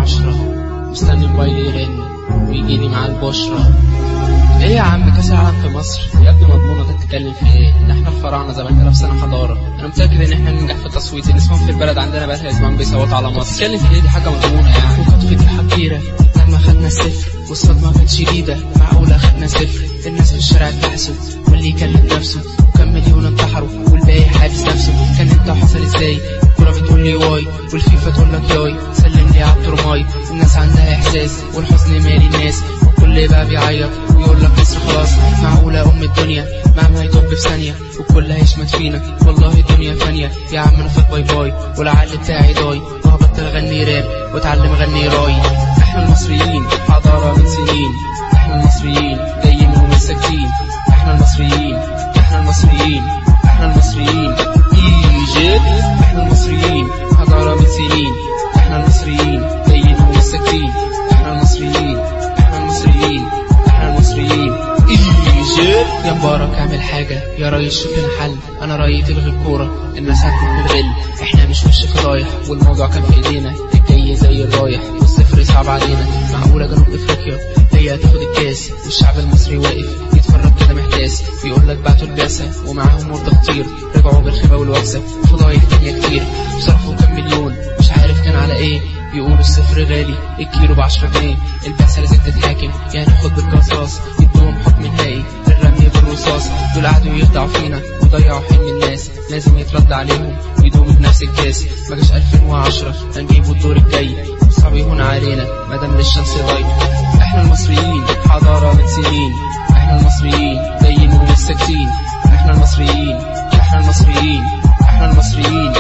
عشرة مستني موبايلي يرن ويجيلي مع البشرة ايه يا عم كاس العالم في مصر يا ابني مضمونة انت بتتكلم في ايه ده احنا الفراعنة زمان كده في سنة حضارة انا متأكد ان احنا ننجح في التصويت النسوان في البلد عندنا بقالها اسبوعين بيصوتوا على مصر بتتكلم في ايه دي حاجة مضمونة يعني وخطفتي حقيرة لما خدنا الصفر والصدمة كانت شديدة معقولة خدنا صفر الناس في الشارع اتبحثوا واللي يكلم نفسه وكم مليون انتحروا والباقي حابس نفسه كان انت حصل ازاي الكورة بتقول لي واي والفيفا تقول لك ياي سلم لي على الترماي الناس عندها احساس والحزن مالي الناس والكل بقى بيعيط ويقول لك مصر خلاص معقولة ام الدنيا مهما هيطب في ثانية والكل هيشمت فينا والله الدنيا فانية يا عم انا فات باي باي والعقل بتاعي ضاي وهبطل اغني راب واتعلم اغني راي احنا المصريين حضارة من سنين احنا المصريين جايين ومش ساكتين احنا المصريين احنا المصريين احنا المصريين ايجيبت احنا المصريين حضارة من سنين احنا المصريين جايين ومش ساكتين احنا المصريين احنا المصريين احنا المصريين ايجيبت يا مبارك اعمل حاجة يا ريس شوف لنا حل انا رأيي تلغي الكورة الناس هتكون بتغل احنا مش وش فضايح والموضوع كان في ايدينا الجاي زي الرايح والصفر صعب علينا معقولة جنوب افريقيا هي هتاخد الكاس والشعب المصري واقف يتفرج كده محتاس بيقول لك بعتوا البعثة ومعاهم مرضى كتير رجعوا بالخيبة والوكسة فضايح تانية كتير صرفوا كام مليون مش عارف كان على ايه بيقولوا الصفر غالي الكيلو بعشرة جنيه البعثة لازم تتحاكم يعني خد بالقصاص يدوهم حكم نهائي الرمي بالرصاص دول قعدوا يخدعوا فينا وضيعوا حلم الناس لازم يترد عليهم ويدوموا بنفس الكاس ما جاش 2010 هنجيبوا الدور الجاي صعب يهون علينا مادام للشمس ضايع احنا المصريين حضارة من سنين احنا المصريين جايين ومش ساكتين احنا المصريين احنا المصريين احنا المصريين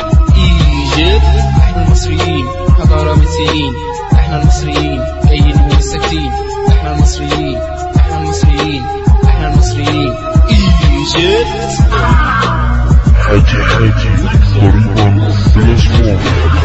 ايجيبت احنا المصريين حضارة من سنين احنا المصريين جايين ومش ساكتين احنا المصريين احنا المصريين احنا المصريين ايجيبت حاجي حاجي قريبا بلاش موت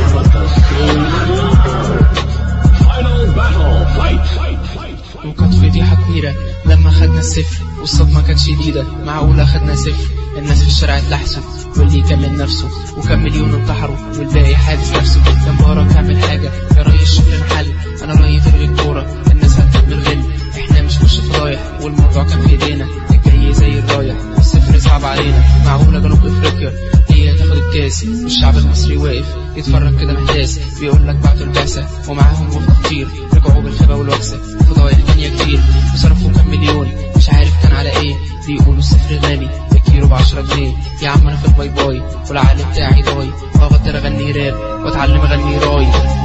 وكانت فضيحة كبيرة لما خدنا الصفر والصدمة كانت شديدة معقولة خدنا صفر الناس في الشارع اتلحسوا واللي يكلم نفسه وكم مليون انتحروا والباقي حابس نفسه يا مبارك اعمل حاجة يا ريس شوف لنا حل انا رأيي تلغي الكورة الناس هتكون بالغل احنا مش وش فضايح والموضوع كان في ايدينا الجاي زي الرايح الصفر صعب علينا معقولة جنوب افريقيا هي هتاخد الكاس والشعب المصري واقف يتفرج كده محتاس بيقول لك بعتوا البعثة ومعاهم وفد كتير رجعوا بالخيبة والوكسة فضايح تانية كتير وصرفوا كام مليون مش عارف كان على ايه بيقولوا الصفر غالي الكيلو بعشرة جنيه يا عم انا في الباي باي والعقل بتاعي ضاي وهبطل اغني راب واتعلم اغني راي